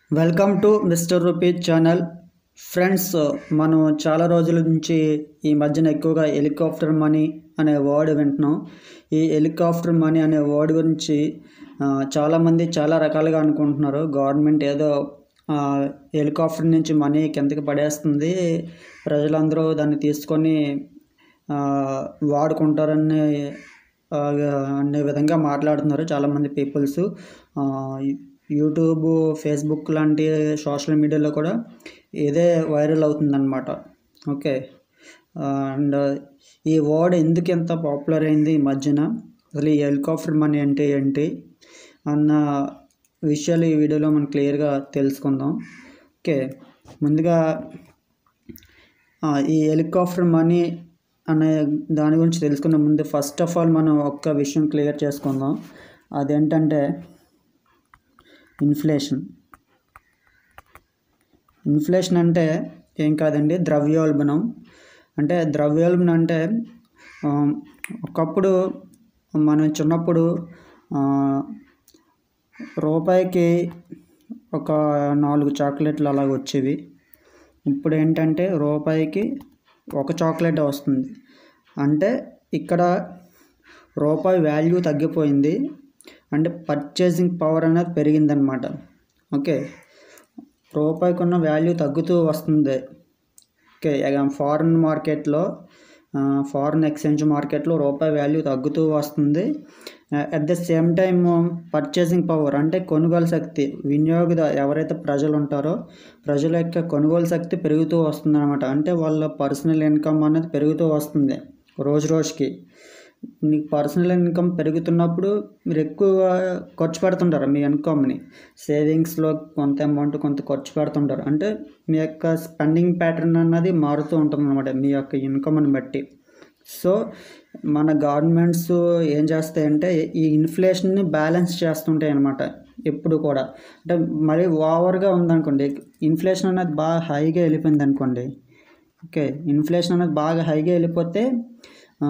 welcome to mister Rupee channel friends మనం చాలా రోజుల నుంచి ఈ మధ్యన ఎక్కువగా హెలికాప్టర్ మనీ అనే వర్డ్ వింటున్నాం ఈ హెలికాప్టర్ మనీ అనే వర్డ్ గురించి ఆ, చాలామంది చాలా రకాలుగా అనుకుంటున్నారు గవర్నమెంట్ ఏదో ఆ, హెలికాప్టర్ నుంచి మనీ కిందకి పడేస్తుంది ప్రజలందరూ దాన్ని తీసుకొని ఆ, వాడుకుంటారని ఆ, అనే విధంగా మాట్లాడుతున్నారు చాలామంది పీపుల్స్ యూట్యూబ్ ఫేస్బుక్ లాంటి సోషల్ మీడియాలో కూడా ఇదే వైరల్ అవుతుందన్నమాట ఓకే అండ్ ఈ వర్డ్ ఎందుకు ఎంత పాపులర్ అయింది ఈ మధ్యన అసలు ఈ హెలికాప్టర్ మనీ అంటే ఏంటి అన్న విషయాలు ఈ వీడియోలో మనం క్లియర్గా తెలుసుకుందాం ఓకే ముందుగా ఆ, ఈ హెలికాప్టర్ మనీ అనే దాని గురించి తెలుసుకునే ముందు ఫస్ట్ ఆఫ్ ఆల్ మనం ఒక్క విషయం క్లియర్ చేసుకుందాం అదేంటంటే ఇన్ఫ్లేషన్ ఇన్ఫ్లేషన్ అంటే ఏం కాదండి ద్రవ్యోల్బణం అంటే ద్రవ్యోల్బణం అంటే ఆ, ఒకప్పుడు మనం చిన్నప్పుడు ఆ, రూపాయికి ఒక నాలుగు చాక్లెట్లు అలాగ వచ్చేవి ఇప్పుడు ఏంటంటే రూపాయికి ఒక చాక్లెట్ వస్తుంది అంటే ఇక్కడ రూపాయి వాల్యూ తగ్గిపోయింది అంటే పర్చేసింగ్ పవర్ అనేది పెరిగిందనమాట ఓకే రూపాయికి ఉన్న వాల్యూ తగ్గుతూ వస్తుంది ఓకే ఫారిన్ మార్కెట్లో ఫారిన్ ఎక్స్చేంజ్ మార్కెట్లో రూపాయి వాల్యూ తగ్గుతూ వస్తుంది at the same time purchasing power అంటే కొనుగోలు శక్తి వినియోగద ఎవరైతే ప్రజలు ఉంటారో ప్రజల యొక్క కొనుగోలు శక్తి పెరుగుతూ వస్తుంది అనమాట అంటే వాళ్ళ పర్సనల్ ఇన్కమ్ అనేది పెరుగుతూ వస్తుంది రోజు రోజుకి మీకు పర్సనల్ ఇన్కమ్ పెరుగుతున్నప్పుడు మీరు ఎక్కువ ఖర్చు పెడుతుంటారు మీ ఇన్కమ్ని సేవింగ్స్లో కొంత అమౌంట్ కొంత ఖర్చు పెడుతుంటారు అంటే మీ యొక్క స్పెండింగ్ ప్యాటర్న్ అన్నది మారుతూ ఉంటుంది అనమాట మీ యొక్క ఇన్కమ్ని బట్టి సో మన గవర్నమెంట్స్ ఏం చేస్తాయంటే ఈ ఇన్ఫ్లేషన్ని బ్యాలెన్స్ చేస్తుంటాయి అనమాట ఎప్పుడు కూడా అంటే మరి ఓవర్గా ఉందనుకోండి ఇన్ఫ్లేషన్ అనేది బాగా హైగా వెళ్ళిపోయింది అనుకోండి ఓకే ఇన్ఫ్లేషన్ అనేది బాగా హైగా వెళ్ళిపోతే ఆ,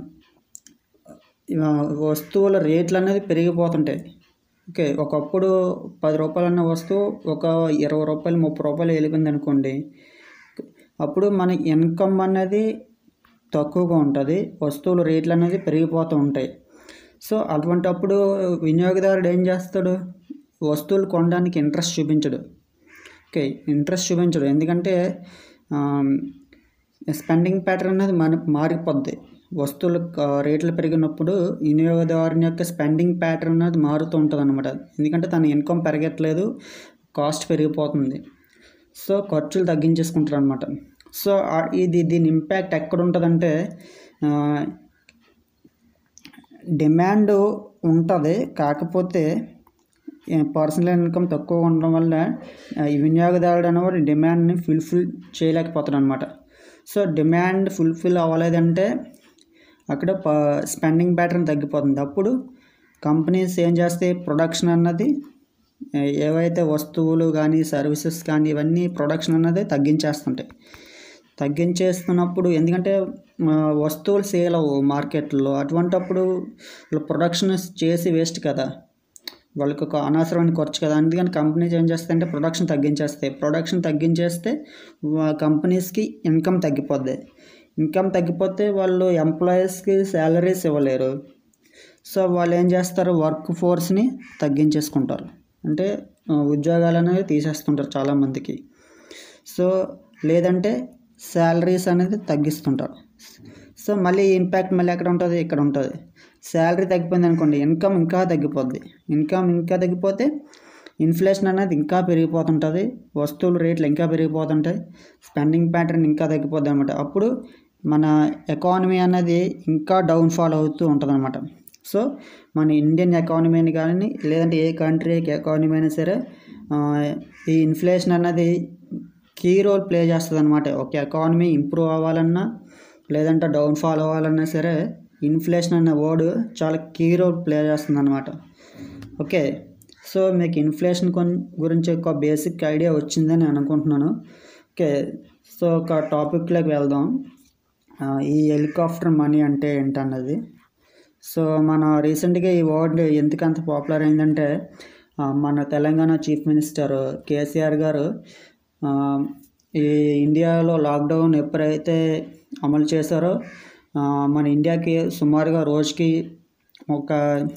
ఇవ- వస్తువుల రేట్లు అనేది పెరిగిపోతుంటాయి ఓకే ఒకప్పుడు పది రూపాయలు అన్న వస్తువు ఒక ఇరవై రూపాయలు ముప్పై రూపాయలు వెళ్ళిపోయింది అనుకోండి అప్పుడు మన ఇన్కమ్ అనేది తక్కువగా ఉంటుంది వస్తువుల రేట్లు అనేది పెరిగిపోతూ ఉంటాయి సో అటువంటప్పుడు వినియోగదారుడు ఏం చేస్తాడు వస్తువులు కొనడానికి ఇంట్రెస్ట్ చూపించడు ఓకే ఇంట్రెస్ట్ చూపించడు ఎందుకంటే స్పెండింగ్ ప్యాటర్న్ అనేది మన మారిపోద్ది వస్తువులు ఆ, రేట్లు పెరిగినప్పుడు వినియోగదారుని యొక్క స్పెండింగ్ ప్యాటర్న్ అనేది మారుతూ ఉంటుంది అనమాట ఎందుకంటే తన ఇన్కమ్ పెరగట్లేదు కాస్ట్ పెరిగిపోతుంది సో ఖర్చులు తగ్గించేసుకుంటారు అనమాట సో ఆ- ఇది దీని ఇంపాక్ట్ ఎక్కడ ఉంటుందంటే ఆ, డిమాండ్ ఉంటుంది కాకపోతే పర్సనల్ ఇన్కమ్ తక్కువ ఉండడం వల్ల ఆ, ఈ వినియోగదారుడు అనేవాడు డిమాండ్ని ఫుల్ఫిల్ చేయలేకపోతాడు అనమాట సో డిమాండ్ ఫుల్ఫిల్ అవ్వలేదంటే అక్కడ ప స్పెండింగ్ ప్యాటర్న్ తగ్గిపోతుంది అప్పుడు కంపెనీస్ ఏం చేస్తాయి ప్రొడక్షన్ అన్నది ఏ, ఏవైతే వస్తువులు కానీ సర్వీసెస్ కానీ ఇవన్నీ ప్రొడక్షన్ అన్నది తగ్గించేస్తుంటాయి తగ్గించేస్తున్నప్పుడు ఎందుకంటే ఆ, వస్తువులు సేల్ అవ్వవు మార్కెట్లో అటువంటప్పుడు వాళ్ళు ప్రొడక్షన్ చేసి వేస్ట్ కదా వాళ్ళకి ఒక అనవసరమైన ఖర్చు కదా అందుకని కంపెనీస్ ఏం చేస్తాయంటే ప్రొడక్షన్ తగ్గించేస్తాయి ప్రొడక్షన్ తగ్గించేస్తే కంపెనీస్కి ఇన్కమ్ తగ్గిపోద్ది ఇన్కమ్ తగ్గిపోతే వాళ్ళు ఎంప్లాయీస్కి శాలరీస్ ఇవ్వలేరు సో వాళ్ళు ఏం చేస్తారు వర్క్ ఫోర్స్ని తగ్గించేసుకుంటారు అంటే ఆ, ఉద్యోగాలు అనేవి తీసేస్తుంటారు చాలామందికి సో లేదంటే శాలరీస్ అనేది తగ్గిస్తుంటారు సో మళ్ళీ ఇంపాక్ట్ మళ్ళీ ఎక్కడ ఉంటుంది ఇక్కడ ఉంటుంది శాలరీ తగ్గిపోయింది అనుకోండి ఇన్కమ్ ఇంకా తగ్గిపోద్ది ఇన్కమ్ ఇంకా తగ్గిపోతే ఇన్ఫ్లేషన్ అనేది ఇంకా పెరిగిపోతుంటుంది వస్తువుల రేట్లు ఇంకా పెరిగిపోతుంటాయి స్పెండింగ్ ప్యాటర్న్ ఇంకా తగ్గిపోద్ది అనమాట అప్పుడు మన ఎకానమీ అనేది ఇంకా డౌన్ఫాల్ అవుతూ ఉంటుంది అనమాట సో మన ఇండియన్ ఎకానమీని కానీ లేదంటే ఏ కంట్రీ ఎకానమీ అయినా సరే ఆ, ఈ ఇన్ఫ్లేషన్ అన్నది కీ రోల్ ప్లే చేస్తుంది అనమాట ఒక ఎకానమీ ఇంప్రూవ్ అవ్వాలన్నా లేదంటే డౌన్ఫాల్ అవ్వాలన్నా సరే ఇన్ఫ్లేషన్ అనే వర్డ్ చాలా కీ రోల్ ప్లే చేస్తుంది అనమాట ఓకే సో మీకు ఇన్ఫ్లేషన్ కొన్ గురించి ఒక బేసిక్ ఐడియా వచ్చిందని అనుకుంటున్నాను ఓకే సో ఒక టాపిక్లోకి వెళ్దాం ఆ, ఈ హెలికాప్టర్ మనీ అంటే ఏంటన్నది సో మన రీసెంట్గా ఈ వర్డ్ ఎందుకు అంత పాపులర్ అయిందంటే ఆ, మన తెలంగాణ చీఫ్ మినిస్టర్ కేసీఆర్ గారు ఆ, ఈ ఇండియాలో లాక్డౌన్ ఎప్పుడైతే అమలు చేశారో ఆ, మన ఇండియాకి సుమారుగా రోజుకి ఒక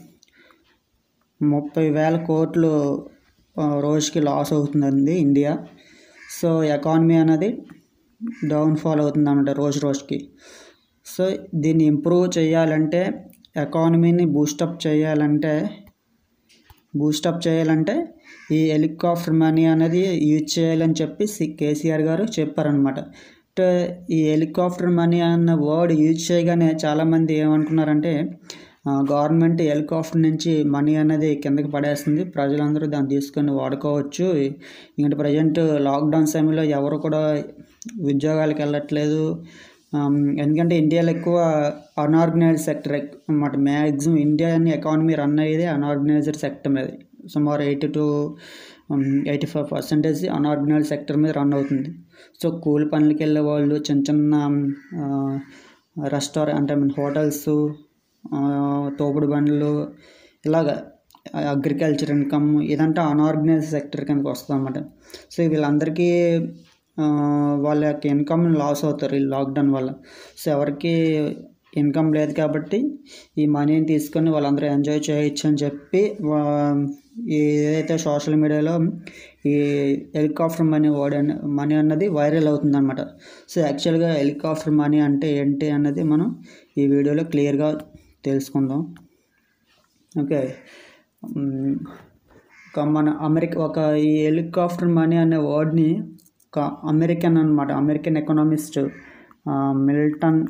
ముప్పై వేల కోట్లు ఆ, రోజుకి లాస్ అవుతుందండి ఇండియా సో ఎకానమీ అనేది డౌన్ఫాల్ అవుతుంది అన్నమాట రోజు రోజుకి సో దీన్ని ఇంప్రూవ్ చేయాలంటే ఎకానమీని బూస్టప్ చేయాలంటే బూస్టప్ చేయాలంటే ఈ హెలికాప్టర్ మనీ అనేది యూజ్ చేయాలని చెప్పి సి- కేసీఆర్ గారు చెప్పారనమాట అంటే ఈ హెలికాప్టర్ మనీ అన్న వర్డ్ యూజ్ చేయగానే చాలామంది ఏమనుకున్నారంటే గవర్నమెంట్ హెలికాప్టర్ నుంచి మనీ అనేది కిందకి పడేస్తుంది ప్రజలందరూ దాన్ని తీసుకొని వాడుకోవచ్చు ఇంకటి ప్రజెంట్ లాక్డౌన్ సమయంలో ఎవరు కూడా ఉద్యోగాలకు వెళ్ళట్లేదు ఆమ్, ఎందుకంటే ఇండియాలో ఎక్కువ అన్ఆర్గనైజ్డ్ సెక్టర్ అన్నమాట మ్యాక్సిమం ఇండియా ఎకానమీ రన్ అయ్యేది అన్ఆర్గనైజ్డ్ సెక్టర్ మీద సుమారు eighty to eighty five percentage unorganised sector మీద రన్ అవుతుంది సో కూలి పనులకి వెళ్ళే వాళ్ళు చిన్న చిన్న రెస్టారెంట్ అంటే మన హోటల్స్ తోపుడు బండ్లు ఇలాగ అగ్రికల్చర్ ఇన్కమ్ ఇదంతా అన్ఆర్గనైజ్డ్ సెక్టర్ కిందకి వస్తుంది అన్నమాట సో వీళ్ళందరికీ ఆ, వాళ్ళ యొక్క ఇన్కమ్ లాస్ అవుతారు ఈ లాక్డౌన్ వల్ల సో ఎవరికి ఇన్కమ్ లేదు కాబట్టి ఈ మనీని తీసుకొని వాళ్ళందరూ ఎంజాయ్ చేయొచ్చు అని చెప్పి వా- ఈ ఏదైతే సోషల్ మీడియాలో ఈ హెలికాప్టర్ మనీ వర్డ్ అన్న మనీ అన్నది వైరల్ అవుతుందన్నమాట సో యాక్చువల్గా హెలికాప్టర్ మనీ అంటే ఏంటి అన్నది మనం ఈ వీడియోలో క్లియర్గా తెలుసుకుందాం ఓకే మ్, ఒక మన అమెరికా ఒక ఈ హెలికాప్టర్ మనీ అనే వర్డ్ని ఒక అమెరికన్ అనమాట American economist Milton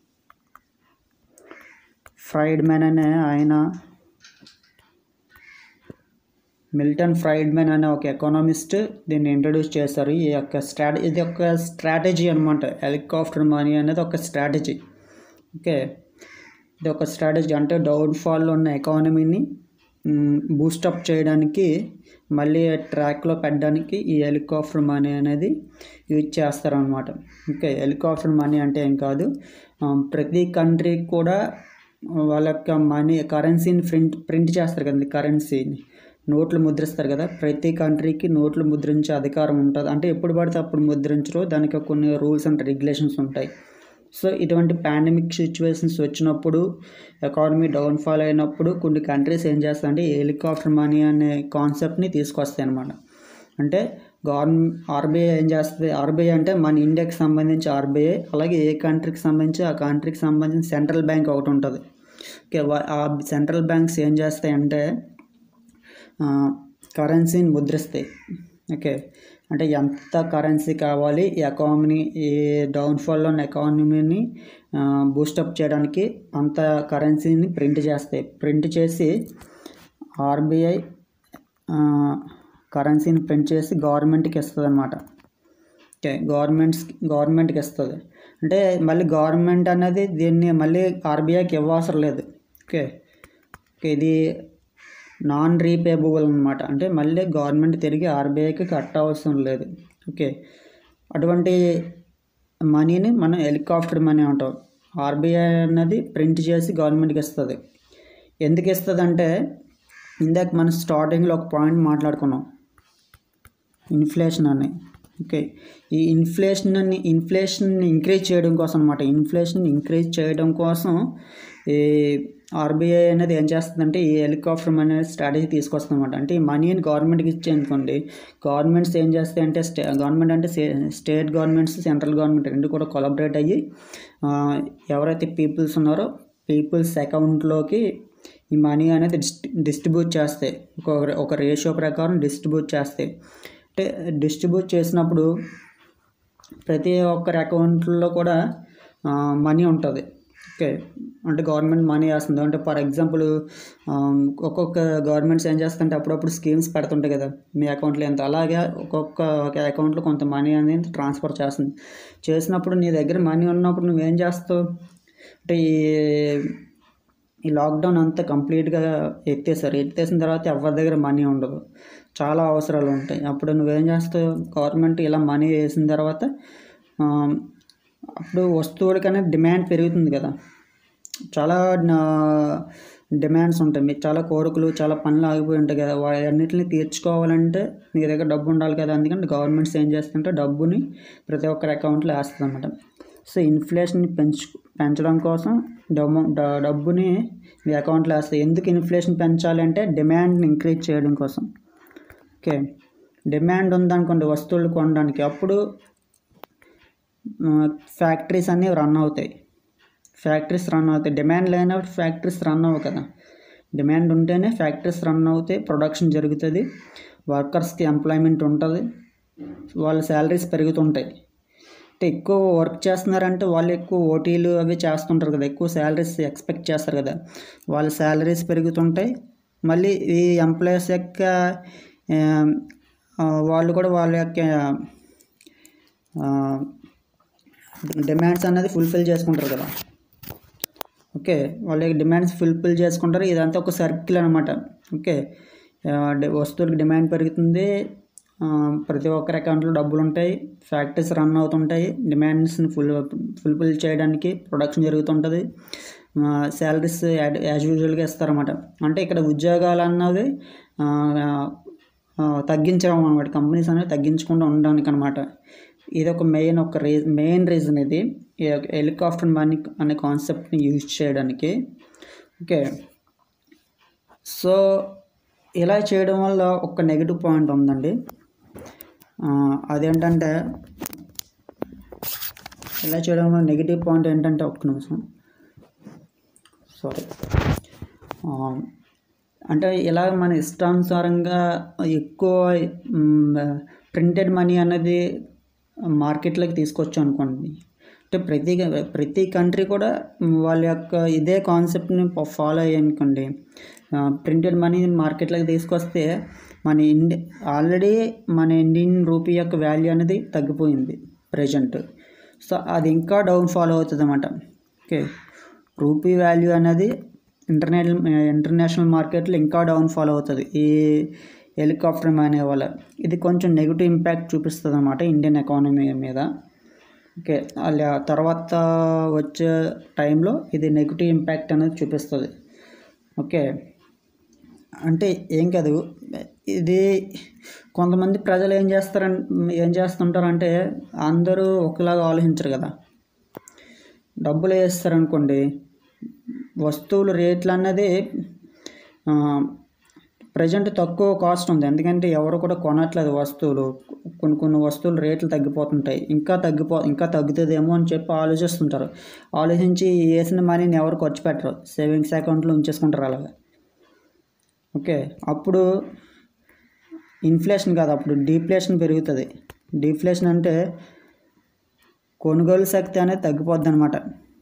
Friedman అనే ఆయన మిల్టన్ ఫ్రైడ్ మ్యాన్ అనే ఒక ఎకనామిస్ట్ దీన్ని ఇంట్రడ్యూస్ చేశారు ఈ యొక్క స్ట్రాట ఇది ఒక స్ట్రాటజీ అనమాట హెలికాప్టర్ మనీ అనేది ఒక స్ట్రాటజీ ఓకే ఇది ఒక స్ట్రాటజీ అంటే డౌన్ఫాల్లో ఉన్న ఎకానమీని బూస్టప్ చేయడానికి మళ్ళీ ట్రాక్లో పెట్టడానికి ఈ హెలికాప్టర్ మనీ అనేది యూజ్ చేస్తారనమాట ఓకే హెలికాప్టర్ మనీ అంటే ఏం కాదు ఆ, ప్రతి కంట్రీకి కూడా వాళ్ళ యొక్క మనీ కరెన్సీని ప్రింట్ ప్రింట్ చేస్తారు కదండి కరెన్సీని నోట్లు ముద్రిస్తారు కదా ప్రతి కంట్రీకి నోట్లు ముద్రించే అధికారం ఉంటుంది అంటే ఎప్పుడు పడితే అప్పుడు ముద్రించరు దానికి కొన్ని రూల్స్ అండ్ రెగ్యులేషన్స్ ఉంటాయి సో ఇటువంటి పాండమిక్ సిచ్యువేషన్స్ వచ్చినప్పుడు ఎకానమీ డౌన్ఫాల్ అయినప్పుడు కొన్ని కంట్రీస్ ఏం చేస్తాయంటే హెలికాప్టర్ మనీ అనే కాన్సెప్ట్ని తీసుకొస్తాయి అనమాట అంటే గవర్నమెంట్ ఆర్బీఐ ఏం చేస్తుంది ఆర్బీఐ అంటే మన ఇండియాకి సంబంధించి ఆర్బీఐ అలాగే ఏ కంట్రీకి సంబంధించి ఆ కంట్రీకి సంబంధించి సెంట్రల్ బ్యాంక్ ఒకటి ఉంటుంది ఓకే వా- ఆ సెంట్రల్ బ్యాంక్స్ ఏం చేస్తాయంటే కరెన్సీని ముద్రిస్తాయి ఓకే అంటే ఎంత కరెన్సీ కావాలి ఈ ఎకానమీ ఈ డౌన్ఫాల్లో ఉన్న ఎకానమీని బూస్టప్ చేయడానికి అంత కరెన్సీని ప్రింట్ చేస్తాయి ప్రింట్ చేసి ఆర్బీఐ కరెన్సీని ప్రింట్ చేసి గవర్నమెంట్కి ఇస్తుంది అనమాట ఓకే గవర్నమెంట్స్ గవర్నమెంట్కి ఇస్తుంది అంటే మళ్ళీ గవర్నమెంట్ అనేది దీన్ని మళ్ళీ ఆర్బీఐకి ఇవ్వవసరం లేదు ఓకే ఓకే ఇది నాన్ రీపేబుల్ అనమాట అంటే మళ్ళీ గవర్నమెంట్ తిరిగి ఆర్బీఐకి కట్ అవసరం లేదు ఓకే అటువంటి మనీని మనం హెలికాప్టర్ మనీ అంటాం ఆర్బీఐ అన్నది ప్రింట్ చేసి గవర్నమెంట్కి ఇస్తుంది ఎందుకు ఇస్తుంది అంటే ఇందాక మనం స్టార్టింగ్లో ఒక పాయింట్ మాట్లాడుకున్నాం ఇన్ఫ్లేషన్ అని ఓకే ఈ ఇన్ఫ్లేషన్ ఇన్ఫ్లేషన్ ఇంక్రీజ్ చేయడం కోసం అనమాట ఇన్ఫ్లేషన్ ఇంక్రీజ్ చేయడం కోసం ఈ ఆర్బీఐ అనేది ఏం చేస్తుందంటే ఈ హెలికాప్టర్ మనీ స్ట్రాటజీ తీసుకొస్తుంది అనమాట అంటే ఈ మనీని గవర్నమెంట్కి ఇచ్చేందుకోండి గవర్నమెంట్స్ ఏం చేస్తాయి అంటే స్టే గవర్నమెంట్ అంటే స్టేట్ గవర్నమెంట్స్ సెంట్రల్ గవర్నమెంట్ రెండు కూడా కొలాబరేట్ అయ్యి ఆ, ఎవరైతే పీపుల్స్ ఉన్నారో పీపుల్స్ అకౌంట్లోకి ఈ మనీ అనేది డిస్ట్ డిస్ట్రిబ్యూట్ చేస్తాయి ఒక ఒక రేషియో ప్రకారం డిస్ట్రిబ్యూట్ చేస్తాయి అంటే డిస్ట్రిబ్యూట్ చేసినప్పుడు ప్రతి ఒక్కరి అకౌంట్లో కూడా మనీ ఉంటుంది ఓకే అంటే గవర్నమెంట్ మనీ వేస్తుంది అంటే ఫర్ ఎగ్జాంపుల్ ఒక్కొక్క గవర్నమెంట్స్ ఏం చేస్తుంటే అప్పుడప్పుడు స్కీమ్స్ పెడుతుంటాయి కదా మీ అకౌంట్లో ఎంత అలాగే ఒక్కొక్క ఒక అకౌంట్లో కొంత మనీ అనేది ట్రాన్స్ఫర్ చేస్తుంది చేసినప్పుడు నీ దగ్గర మనీ ఉన్నప్పుడు నువ్వేం చేస్తావు అంటే ఈ ఈ లాక్డౌన్ అంతా కంప్లీట్గా ఎత్తేసారు ఎత్తేసిన తర్వాత ఎవరి దగ్గర మనీ ఉండదు చాలా అవసరాలు ఉంటాయి అప్పుడు నువ్వేం చేస్తావు గవర్నమెంట్ ఇలా మనీ వేసిన తర్వాత ఆ, అప్పుడు వస్తువులకి అనేది డిమాండ్ పెరుగుతుంది కదా చాలా డిమాండ్స్ ఉంటాయి మీకు చాలా కోరికలు చాలా పనులు ఆగిపోయి ఉంటాయి కదా వాటన్నిటిని తీర్చుకోవాలంటే మీ దగ్గర డబ్బు ఉండాలి కదా అందుకని గవర్నమెంట్స్ ఏం చేస్తుంటే డబ్బుని ప్రతి ఒక్కరి అకౌంట్లో వేస్తుంది అనమాట సో ఇన్ఫ్లేషన్ పెంచు పెంచడం కోసం డబ్బు డ- డబ్బుని మీ అకౌంట్లో వేస్తాయి ఎందుకు ఇన్ఫ్లేషన్ పెంచాలి అంటే డిమాండ్ని ఇంక్రీజ్ చేయడం కోసం ఓకే డిమాండ్ ఉందనుకోండి వస్తువులు కొనడానికి అప్పుడు ఫ్యాక్టరీస్ అన్నీ రన్ అవుతాయి ఫ్యాక్టరీస్ రన్ అవుతాయి డిమాండ్ లేనప్పుడు ఫ్యాక్టరీస్ రన్ అవ్వవు కదా డిమాండ్ ఉంటేనే ఫ్యాక్టరీస్ రన్ అవుతాయి ప్రొడక్షన్ జరుగుతుంది వర్కర్స్కి ఎంప్లాయ్మెంట్ ఉంటుంది వాళ్ళ శాలరీస్ పెరుగుతుంటాయి అంటే ఎక్కువ వర్క్ చేస్తున్నారంటే వాళ్ళు ఎక్కువ ఓటీలు అవి చేస్తుంటారు కదా ఎక్కువ శాలరీస్ ఎక్స్పెక్ట్ చేస్తారు కదా వాళ్ళ శాలరీస్ పెరుగుతుంటాయి మళ్ళీ ఈ ఎంప్లాయీస్ యొక్క ఆ, ఆ, వాళ్ళు కూడా వాళ్ళ యొక్క ఆ, డిమాండ్స్ అనేది ఫుల్ఫిల్ చేసుకుంటారు కదా ఓకే వాళ్ళ యొక్క డిమాండ్స్ ఫుల్ఫిల్ చేసుకుంటారు ఇదంతా ఒక సర్కిల్ అనమాట ఓకే ఆ, డి- వస్తువులకు డిమాండ్ పెరుగుతుంది ఆ, ప్రతి ఒక్కరి అకౌంట్లో డబ్బులు ఉంటాయి ఫ్యాక్టరీస్ రన్ అవుతుంటాయి డిమాండ్స్ని ఫుల్ ఫుల్ఫిల్ చేయడానికి ప్రొడక్షన్ జరుగుతుంటుంది శాలరీస్ యాజ్ యూజువల్గా ఇస్తారన్నమాట అంటే ఇక్కడ ఉద్యోగాలు అన్నది ఆ, ఆ, తగ్గించడం అనమాట కంపెనీస్ అనేవి తగ్గించకుండా ఉండడానికి అనమాట ఇది ఒక మెయిన్ ఒక రీజన్ మెయిన్ రీజన్ ఇది ఈ యొక్క హెలికాప్టర్ మనీ అనే కాన్సెప్ట్ని యూజ్ చేయడానికి ఓకే సో ఇలా చేయడం వల్ల ఒక నెగిటివ్ పాయింట్ ఉందండి ఆ, అదేంటంటే ఇలా చేయడం వల్ల నెగిటివ్ పాయింట్ ఏంటంటే ఒక్క నిమిషం సారీ అంటే ఇలా మన ఇష్టానుసారంగా ఎక్కువ ప్రింటెడ్ మనీ అనేది మార్కెట్లోకి తీసుకొచ్చు అనుకోండి అంటే ప్రతి ప్రతి కంట్రీ కూడా వాళ్ళ యొక్క ఇదే కాన్సెప్ట్ని ఫాలో అయ్యి అనుకోండి ప్రింటెడ్ మనీ మార్కెట్లోకి తీసుకొస్తే మన ఇండి ఆల్రెడీ మన ఇండియన్ రూపీ యొక్క వాల్యూ అనేది తగ్గిపోయింది ప్రజెంట్ సో అది ఇంకా డౌన్ ఫాలో అవుతుంది అన్నమాట ఓకే రూపీ వాల్యూ అనేది ఇంటర్నేషనల్ ఇంటర్నేషనల్ మార్కెట్లో ఇంకా డౌన్ ఫాలో అవుతుంది ఈ హెలికాప్టర్ అనే వల్ల ఇది కొంచెం నెగిటివ్ ఇంపాక్ట్ చూపిస్తుంది అనమాట ఇండియన్ ఎకానమీ మీద ఓకే అలా తర్వాత వచ్చే టైంలో ఇది నెగిటివ్ ఇంపాక్ట్ అనేది చూపిస్తుంది ఓకే అంటే ఏం కాదు ఇది కొంతమంది ప్రజలు ఏం చేస్తారన్ ఏం చేస్తుంటారంటే అందరూ ఒకలాగా ఆలోచించరు కదా డబ్బులు వేస్తారనుకోండి వస్తువులు రేట్లు అన్నది ప్రజెంట్ తక్కువ కాస్ట్ ఉంది ఎందుకంటే ఎవరు కూడా కొనట్లేదు వస్తువులు కొన్ని కొన్ని వస్తువులు రేట్లు తగ్గిపోతుంటాయి ఇంకా తగ్గిపో ఇంకా తగ్గుతుందేమో అని చెప్పి ఆలోచిస్తుంటారు ఆలోచించి వేసిన మనీని ఎవరు ఖర్చు పెట్టరు సేవింగ్స్ అకౌంట్లో ఉంచేసుకుంటారు అలాగా ఓకే అప్పుడు ఇన్ఫ్లేషన్ కాదు అప్పుడు డీఫ్లేషన్ పెరుగుతుంది డీఫ్లేషన్ అంటే కొనుగోలు శక్తి అనేది తగ్గిపోద్ది అనమాట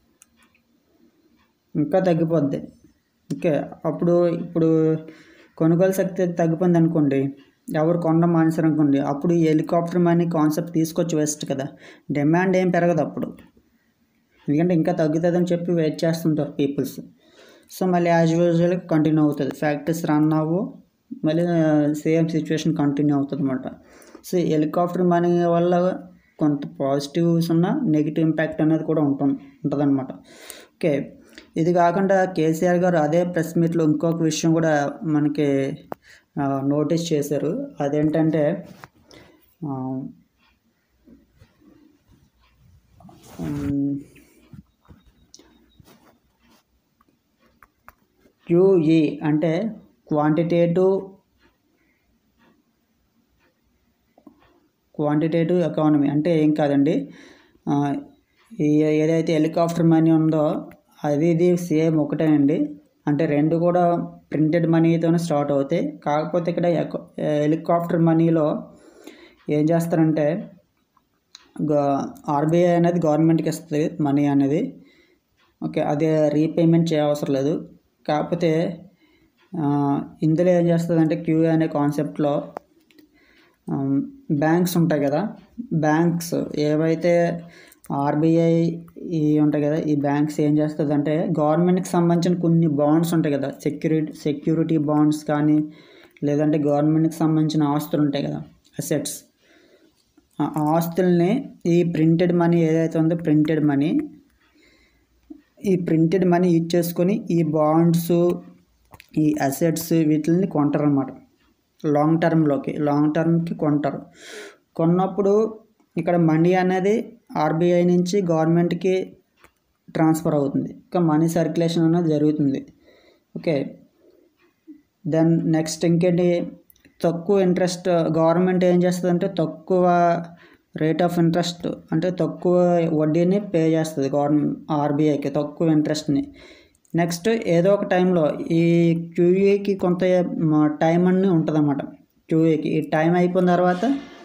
ఇంకా తగ్గిపోద్ది ఓకే అప్పుడు ఇప్పుడు కొనుగోలు శక్తి తగ్గిపోయింది అనుకోండి ఎవరు కొనడం మానేశారు అనుకోండి అప్పుడు ఈ హెలికాప్టర్ మనీ కాన్సెప్ట్ తీసుకొచ్చి వేస్ట్ కదా డిమాండ్ ఏం పెరగదు అప్పుడు ఎందుకంటే ఇంకా తగ్గుతుందని చెప్పి వెయిట్ చేస్తుంటారు పీపుల్స్ సో మళ్ళీ యాజ్ యూజువల్ కంటిన్యూ అవుతుంది ఫ్యాక్టరీస్ రన్ అవ్వు మళ్ళీ సేమ్ సిచ్యువేషన్ కంటిన్యూ అవుతుంది అనమాట సో హెలికాప్టర్ మనీ వల్ల కొంత పాజిటివ్స్ ఉన్న నెగిటివ్ ఇంపాక్ట్ అనేది కూడా ఉంటుంది ఉంటుంది అనమాట ఓకే ఇది కాకుండా కేసీఆర్ గారు అదే ప్రెస్ మీట్లో ఇంకొక విషయం కూడా మనకి నోటీస్ చేశారు అదేంటంటే ఆ, ఉమ్, క్యూఈ అంటే క్వాంటిటేటివ్ క్వాంటిటేటివ్ ఎకానమీ అంటే ఏం కాదండి ఆ, ఈ ఏదైతే హెలికాప్టర్ మనీ ఉందో అది ఇది సేమ్ ఒకటేనండి అంటే రెండు కూడా ప్రింటెడ్ మనీతోనే స్టార్ట్ అవుతాయి కాకపోతే ఇక్కడ ఎక- హెలికాప్టర్ మనీలో ఏం చేస్తారంటే ఆర్బీఐ అనేది గవర్నమెంట్కి ఇస్తుంది మనీ అనేది ఓకే అదే రీపేమెంట్ చేయవసరం లేదు కాకపోతే ఆ, ఇందులో ఏం చేస్తుంది అంటే క్యూ అనే కాన్సెప్ట్లో బ్యాంక్స్ ఉంటాయి కదా బ్యాంక్స్ ఏవైతే ఆర్బీఐ ఈ ఉంటాయి కదా ఈ బ్యాంక్స్ ఏం చేస్తుంది అంటే గవర్నమెంట్కి సంబంధించిన కొన్ని బాండ్స్ ఉంటాయి కదా సెక్యూరిటీ సెక్యూరిటీ బాండ్స్ కానీ లేదంటే గవర్నమెంట్కి సంబంధించిన ఆస్తులు ఉంటాయి కదా అసెట్స్ ఆ ఆస్తుల్ని ఈ ప్రింటెడ్ మనీ ఏదైతే ఉందో ప్రింటెడ్ మనీ ఈ ప్రింటెడ్ మనీ యూజ్ చేసుకొని ఈ బాండ్స్ ఈ అసెట్స్ వీటిని కొంటారు అనమాట లాంగ్ టర్మ్లోకి లాంగ్ టర్మ్కి కొంటారు కొన్నప్పుడు ఇక్కడ మనీ అనేది ఆర్బీఐ నుంచి గవర్నమెంట్కి ట్రాన్స్ఫర్ అవుతుంది ఇంకా మనీ సర్క్యులేషన్ అనేది జరుగుతుంది ఓకే దెన్ నెక్స్ట్ ఇంకేంటి తక్కువ ఇంట్రెస్ట్ గవర్నమెంట్ ఏం చేస్తుందంటే తక్కువ రేట్ ఆఫ్ ఇంట్రెస్ట్ అంటే తక్కువ వడ్డీని పే చేస్తుంది గవర్నమెంట్ ఆర్బీఐకి తక్కువ ఇంట్రెస్ట్ని నెక్స్ట్ ఏదో ఒక టైంలో ఈ క్యూఏకి కొంత టైం అని ఉంటుంది అన్నమాట క్యూఏకి ఈ టైం అయిపోయిన తర్వాత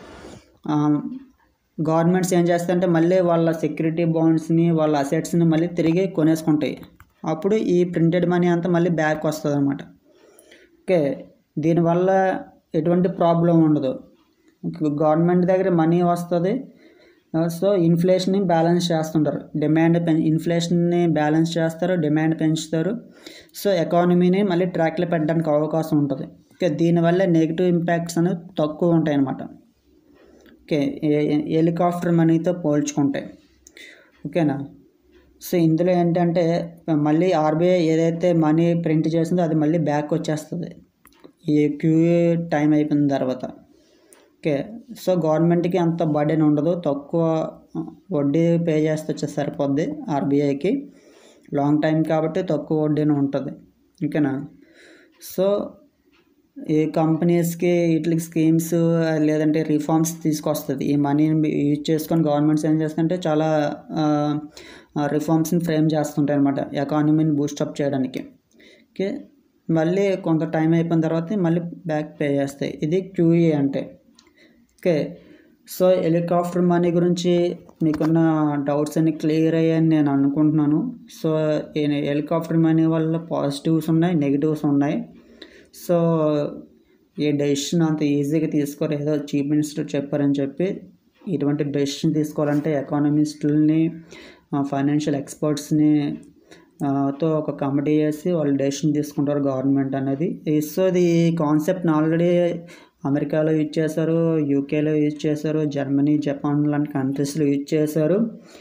గవర్నమెంట్స్ ఏం చేస్తాయంటే మళ్ళీ వాళ్ళ సెక్యూరిటీ బాండ్స్ని వాళ్ళ అసెట్స్ని మళ్ళీ తిరిగి కొనేసుకుంటాయి అప్పుడు ఈ ప్రింటెడ్ మనీ అంతా మళ్ళీ బ్యాక్ వస్తుంది అనమాట ఓకే దీనివల్ల ఎటువంటి ప్రాబ్లం ఉండదు గవర్నమెంట్ దగ్గర మనీ వస్తుంది సో ఇన్ఫ్లేషన్ని బ్యాలెన్స్ చేస్తుంటారు డిమాండ్ పెం ఇన్ఫ్లేషన్ని బ్యాలెన్స్ చేస్తారు డిమాండ్ పెంచుతారు సో ఎకానమీని మళ్ళీ ట్రాక్లో పెట్టడానికి అవకాశం ఉంటుంది ఓకే దీనివల్ల నెగిటివ్ ఇంపాక్ట్స్ అనేవి తక్కువ ఉంటాయి అన్నమాట ఓకే హెలికాప్టర్ మనీతో పోల్చుకుంటే ఓకేనా సో ఇందులో ఏంటంటే మళ్ళీ ఆర్బీఐ ఏదైతే మనీ ప్రింట్ చేసిందో అది మళ్ళీ బ్యాక్ వచ్చేస్తుంది ఈ క్యూఏ టైం అయిపోయిన తర్వాత ఓకే సో గవర్నమెంట్కి అంత బర్డెన్ ఉండదు తక్కువ వడ్డీ పే చేస్తే వచ్చే సరిపోద్ది ఆర్బీఐకి లాంగ్ టైం కాబట్టి తక్కువ వడ్డీనే ఉంటుంది ఓకేనా సో ఈ కంపెనీస్కి వీటికి స్కీమ్స్ లేదంటే రిఫార్మ్స్ తీసుకొస్తుంది ఈ మనీని యూజ్ చేసుకొని గవర్నమెంట్స్ ఏం చేస్తుంటే చాలా రిఫార్మ్స్ని ఫ్రేమ్ చేస్తుంటాయి అనమాట ఎకానమీని బూస్టప్ చేయడానికి ఓకే మళ్ళీ కొంత టైం అయిపోయిన తర్వాత మళ్ళీ బ్యాక్ పే చేస్తాయి ఇది క్యూఏ అంటే ఓకే సో హెలికాప్టర్ మనీ గురించి మీకున్న డౌట్స్ అన్ని క్లియర్ అయ్యాయని నేను అనుకుంటున్నాను సో హెలికాప్టర్ మనీ వల్ల పాజిటివ్స్ ఉన్నాయి నెగిటివ్స్ ఉన్నాయి సో ఈ డెసిషన్ అంత ఈజీగా తీసుకోరు ఏదో చీఫ్ మినిస్టర్ చెప్పారని చెప్పి ఇటువంటి డెసిషన్ తీసుకోవాలంటే ఎకానమిస్టులని ఫైనాన్షియల్ ఎక్స్పర్ట్స్ని తో ఒక కమిటీ చేసి వాళ్ళు డెసిషన్ తీసుకుంటారు గవర్నమెంట్ అనేది సో ఇది కాన్సెప్ట్ని ఆల్రెడీ అమెరికాలో యూజ్ చేశారు యూకేలో యూజ్ చేశారు జర్మనీ జపాన్ లాంటి కంట్రీస్లో యూజ్ చేశారు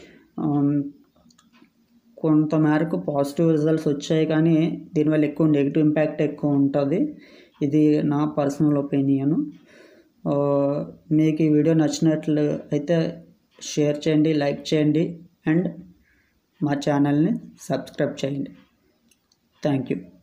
కొంత మేరకు పాజిటివ్ రిజల్ట్స్ వచ్చాయి కానీ దీనివల్ల ఎక్కువ నెగిటివ్ ఇంపాక్ట్ ఎక్కువ ఉంటుంది ఇది నా పర్సనల్ ఒపీనియన్ మీకు ఈ వీడియో నచ్చినట్లు అయితే షేర్ చేయండి లైక్ చేయండి అండ్ మా ఛానల్ని సబ్స్క్రైబ్ చేయండి థ్యాంక్ యూ